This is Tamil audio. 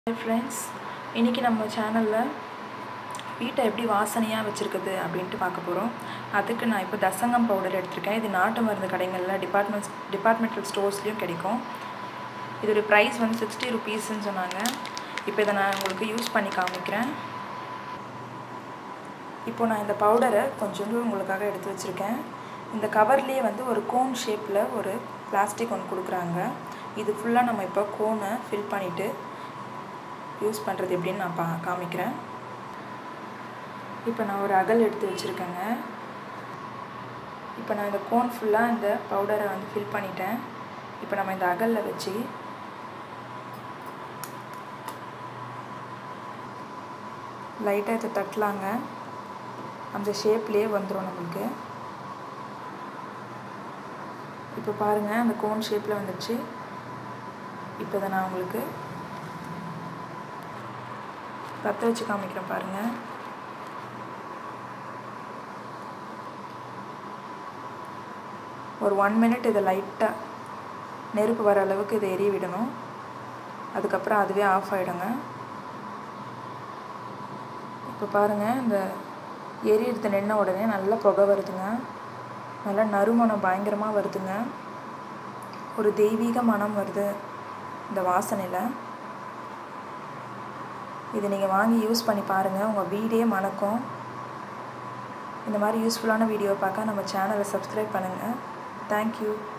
ஹாய் ஃப்ரெண்ட்ஸ் இன்றைக்கி நம்ம சேனலில் வீட்டை எப்படி வாசனையாக வச்சுருக்குது அப்படின்ட்டு பார்க்க போகிறோம் அதுக்கு நான் இப்போ தசங்கம் பவுடர் எடுத்திருக்கேன் இது நாட்டு மருந்து கடைகளில் டிபார்ட்மெண்ட்ஸ் டிபார்ட்மெண்டல் ஸ்டோர்ஸ்லேயும் கிடைக்கும் இதோடைய ப்ரைஸ் வந்து சிக்ஸ்டி ருபீஸ்ன்னு சொன்னாங்க இப்போ இதை நான் உங்களுக்கு யூஸ் பண்ணி காமிக்கிறேன் இப்போ நான் இந்த பவுடரை கொஞ்சோண்டு உங்களுக்காக எடுத்து வச்சுருக்கேன் இந்த கவர்லேயே வந்து ஒரு கோன் ஷேப்பில் ஒரு பிளாஸ்டிக் ஒன்று கொடுக்குறாங்க இது ஃபுல்லாக நம்ம இப்போ கோனை ஃபில் பண்ணிவிட்டு யூஸ் பண்ணுறது எப்படின்னு நான் பா காமிக்கிறேன் இப்போ நான் ஒரு அகல் எடுத்து வச்சுருக்கேங்க இப்போ நான் இந்த கோன் ஃபுல்லாக இந்த பவுடரை வந்து ஃபில் பண்ணிட்டேன் இப்போ நம்ம இந்த அகலில் வச்சு லைட்டாக இதை தட்டலாங்க அந்த ஷேப்லேயே வந்துடும் நம்மளுக்கு இப்போ பாருங்கள் அந்த கோன் ஷேப்பில் வந்துடுச்சு இப்போ இதை நான் உங்களுக்கு பற்ற வச்சு காமிக்கிறேன் பாருங்கள் ஒரு ஒன் மினிட் இதை லைட்டாக நெருப்பு வர அளவுக்கு இதை எரிய விடணும் அதுக்கப்புறம் அதுவே ஆஃப் ஆகிடுங்க இப்போ பாருங்கள் இந்த எரியறது நின்ன உடனே நல்லா புகை வருதுங்க நல்லா நறுமணம் பயங்கரமாக வருதுங்க ஒரு தெய்வீக மனம் வருது இந்த வாசனையில் இது நீங்கள் வாங்கி யூஸ் பண்ணி பாருங்கள் உங்கள் வீடே மணக்கும் இந்த மாதிரி யூஸ்ஃபுல்லான வீடியோ பார்க்க நம்ம சேனலை சப்ஸ்கிரைப் பண்ணுங்கள் தேங்க்யூ